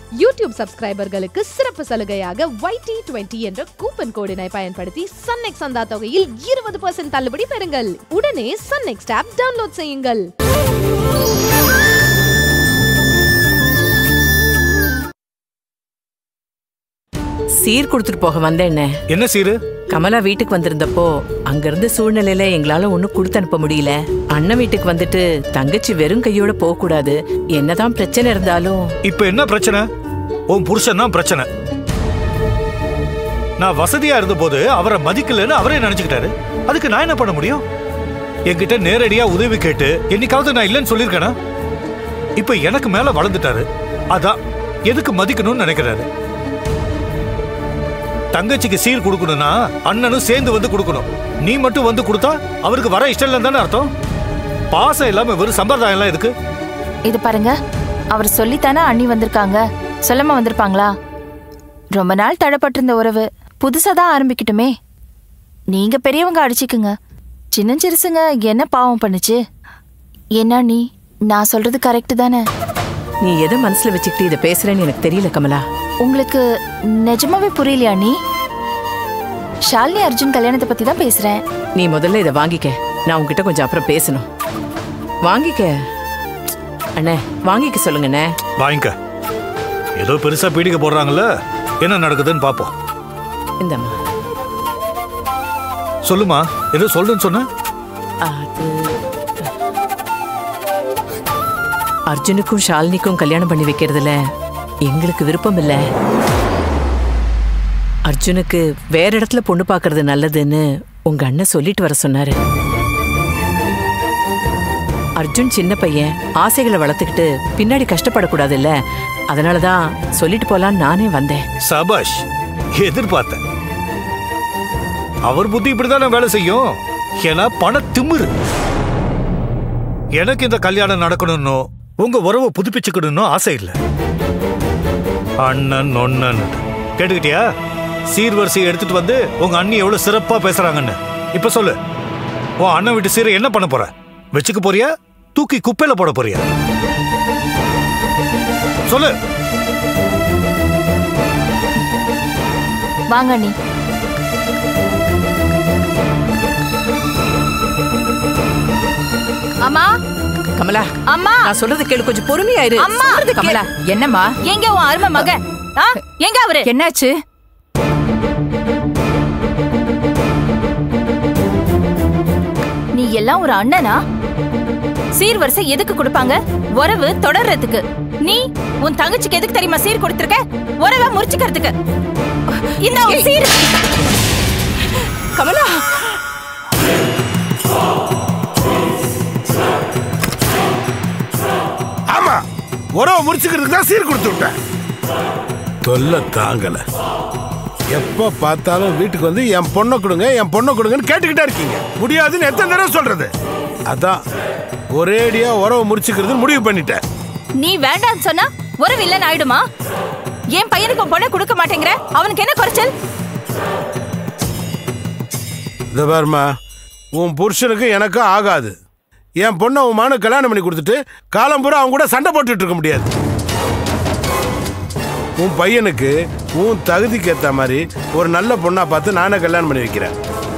YouTube சப்ஸ்கிரைபர்களுக்கு சிறப்பு சலுகையாக YT twenty என்ற கூப்பன் கோடினை பயன்படுத்தி சன்நெக்ஸ் சந்தா தொகையில் இருபது பர்சன்ட் தள்ளுபடி பெறுங்கள் உடனே சன்நெக்ஸ் ஆப் டவுன்லோட் செய்யுங்கள் சீர் கொடுத்துட்டு போக வந்தேன்னு என்ன சீரு கமலா வீட்டுக்கு வந்திருந்தப்போ அங்கிருந்த சூழ்நிலையில எங்களால ஒண்ணும் கொடுத்து அனுப்ப முடியல அண்ணன் வீட்டுக்கு வந்துட்டு தங்கச்சி வெறும் கையோட போக கூடாது என்னதான் பிரச்சனை இருந்தாலும் இப்ப என்ன பிரச்சனை உன் புருஷன் தான் பிரச்சனை நான் வசதியா இருந்தபோது அவரை மதிக்கலன்னு அவரே நினைச்சுக்கிட்டாரு அதுக்கு நான் என்ன பண்ண முடியும் என்கிட்ட நேரடியா உதவி கேட்டு என்னைக்காவது நான் இல்லைன்னு சொல்லியிருக்கேனா இப்ப எனக்கு மேல வளர்ந்துட்டாரு அதான் எதுக்கு மதிக்கணும்னு நினைக்கிறாரு தங்கச்சிக்கு சீர் கொடுக்கணும்னா அண்ணனும் சேர்ந்து வந்து கொடுக்கணும் நீ மட்டும் வந்து கொடுத்தா அவருக்கு வர இஷ்டம் இல்லைன்னு தானே அர்த்தம் பாசம் இல்லாம வெறும் சம்பிரதாயம் எல்லாம் இருக்கு இது பாருங்க அவர் சொல்லித்தானே அண்ணி வந்திருக்காங்க சொல்லாம வந்திருப்பாங்களா ரொம்ப நாள் தடப்பட்டிருந்த உறவு புதுசா தான் ஆரம்பிக்கட்டுமே நீங்க பெரியவங்க அடிச்சுக்குங்க சின்ன சிறுசுங்க என்ன பாவம் பண்ணுச்சு என்ன நீ நான் சொல்றது கரெக்ட் தானே நீ எதை மனசுல வச்சுக்கிட்டு இதை பேசுறேன்னு எனக்கு தெரியல கமலா உங்களுக்கு நிஜமாவே புரியலையா நீ ஷாலினி அர்ஜுன் கல்யாணத்தை பத்தி தான் பேசுறேன் நீ முதல்ல இதை வாங்கிக்க நான் உன்கிட்ட கொஞ்சம் அப்புறம் பேசணும் வாங்கிக்க அண்ணே வாங்கிக்க சொல்லுங்கண்ணே வாங்கிக்க ஏதோ பெருசா பீடிக்க போடுறாங்கல்ல என்ன நடக்குதுன்னு பாப்போம் இந்தம்மா சொல்லுமா ஏதோ சொல்றேன்னு சொன்ன அது அர்ஜுனுக்கும் ஷாலினிக்கும் கல்யாணம் பண்ணி வைக்கிறதுல எங்களுக்கு விருப்பம் இல்ல அர்ஜுனுக்கு வேற இடத்துல பொண்ணு பார்க்கறது நல்லதுன்னு உங்க அண்ணன் சொல்லிட்டு வர சொன்னாரு அர்ஜுன் சின்ன பையன் ஆசைகளை வளர்த்துக்கிட்டு பின்னாடி கஷ்டப்படக்கூடாது இல்ல அதனாலதான் சொல்லிட்டு போலான்னு நானே வந்தேன் சபாஷ் எதிர்பார்த்தேன் அவர் புத்தி இப்படிதானே வேலை செய்யும் ஏன்னா பண திமிரு எனக்கு இந்த கல்யாணம் நடக்கணும்னோ உங்க உறவை புதுப்பிச்சுக்கணும்னோ ஆசை இல்லை அண்ணன் ஒண்ணன் கேட்டுக்கிட்டியா சீர்வரிசையை எடுத்துட்டு வந்து உங்க அண்ணி எவ்வளவு சிறப்பா பேசுறாங்கன்னு இப்ப சொல்லு உன் அண்ணன் வீட்டு சீரை என்ன பண்ண போற வச்சுக்க போறியா தூக்கி குப்பையில போட போறியா சொல்லு வாங்க அண்ணி அம்மா கமலா அம்மா நான் சொல்றது கேளு கொஞ்சம் பொறுமையா இரு அம்மா! சொல்றது கேளு. கமலா என்னம்மா எங்க உன் அருமை மக ஆ? எங்க அவரு என்னாச்சு நீ எல்லாம் ஒரு அண்ணனா சீர்வரிசை எதுக்கு கொடுப்பாங்க உறவு தொடர்றதுக்கு நீ உன் தங்கச்சிக்கு எதுக்கு தெரியுமா சீர் கொடுத்திருக்க உறவை முறிச்சுக்கிறதுக்கு இந்த உன் சீர் கமலா ஆமா உறவை முடிச்சுக்கிறதுக்கு தான் சீர் கொடுத்து விட்டேன் தொல்லை தாங்கல எப்ப பார்த்தாலும் வீட்டுக்கு வந்து என் பொண்ணை கொடுங்க என் பொண்ணை கொடுங்கன்னு கேட்டுக்கிட்டே இருக்கீங்க முடியாதுன்னு எத்தனை தடவை சொல்றது அதான் ஒரேடியா உறவை முடிச்சுக்கிறது முடிவு பண்ணிட்டேன் நீ வேண்டாம்னு சொன்னா உறவு இல்லைன்னு ஆயிடுமா என் பையனுக்கு உன் பொண்ணை கொடுக்க மாட்டேங்கிற அவனுக்கு என்ன குறைச்சல் இந்த பாருமா உன் புருஷனுக்கு எனக்கும் ஆகாது என் பொண்ணை உன் மகனுக்கு கல்யாணம் பண்ணி கொடுத்துட்டு காலம் பூரா அவங்க கூட சண்டை போட்டுட்டு இருக்க முடியாது உன் பையனுக்கு உன் தகுதிக்கு ஏற்ற மாதிரி ஒரு நல்ல பொண்ணா பார்த்து நானே கல்யாணம் பண்ணி வைக்கிறேன்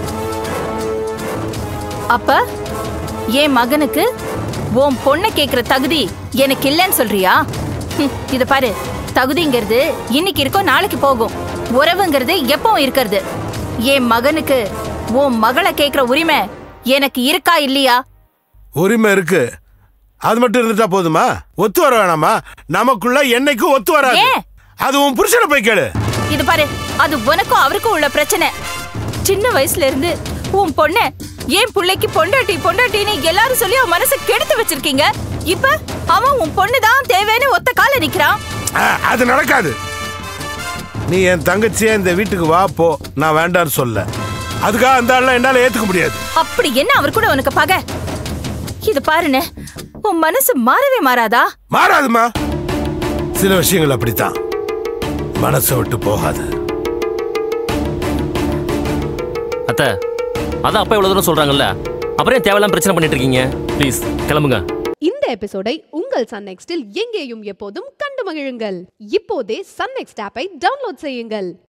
அப்ப என் மகனுக்கு உன் பொண்ணை கேக்குற தகுதி எனக்கு இல்லைன்னு சொல்றியா ஹம், இத பாரு தகுதிங்கிறது இன்னைக்கு இருக்கோ நாளைக்கு போகும் உறவுங்கிறது எப்பவும் இருக்கிறது என் மகனுக்கு உன் மகளை கேக்குற உரிமை எனக்கு இருக்கா இல்லையா உரிமை இருக்கு அது மட்டும் இருந்துட்டா போதுமா ஒத்து வர வேணாமா நமக்குள்ள என்னைக்கும் ஒத்து வராது ஏன்? அது உன் புருஷனை போய் கேளு இது பாரு அது உனக்கும் அவருக்கும் உள்ள பிரச்சனை சின்ன வயசுல இருந்து உன் பொண்ண ஏன் பிள்ளைக்கு பொண்டாட்டி பொண்டாட்டின்னு எல்லாரும் சொல்லி அவன் மனசை கெடுத்து வச்சிருக்கீங்க இப்ப அவன் உன் பொண்ணு தான் தேவைன்னு ஒத்த கால நிக்கிறான் ஆ, அது நடக்காது நீ என் தங்கச்சியே இந்த வீட்டுக்கு வா போ நான் வேண்டாம்னு சொல்ல அதுக்காக அந்த ஆள்லாம் என்னால ஏத்துக்க முடியாது அப்படி என்ன அவர் கூட உனக்கு பகை இது பாருன்னு உன் மனசு மாறவே மாறாதா மாறாதுமா சில விஷயங்கள் அப்படித்தான் மனசை விட்டு போகாது அத்தை அதான் அப்பா இவ்வளவு தூரம் சொல்றாங்கல்ல அப்புறம் ஏன் தேவையில்லாம பிரச்சனை பண்ணிட்டு இருக்கீங்க ப்ளீஸ் கிளம்புங்க இந்த எபிசோடை உங்கள் சன் நெக்ஸ்டில் எங்கேயும் எப்போதும் கண்டு மகிழுங்கள் இப்போதே சன் நெக்ஸ்ட் ஆப்பை டவுன்லோட் செய்யுங்கள்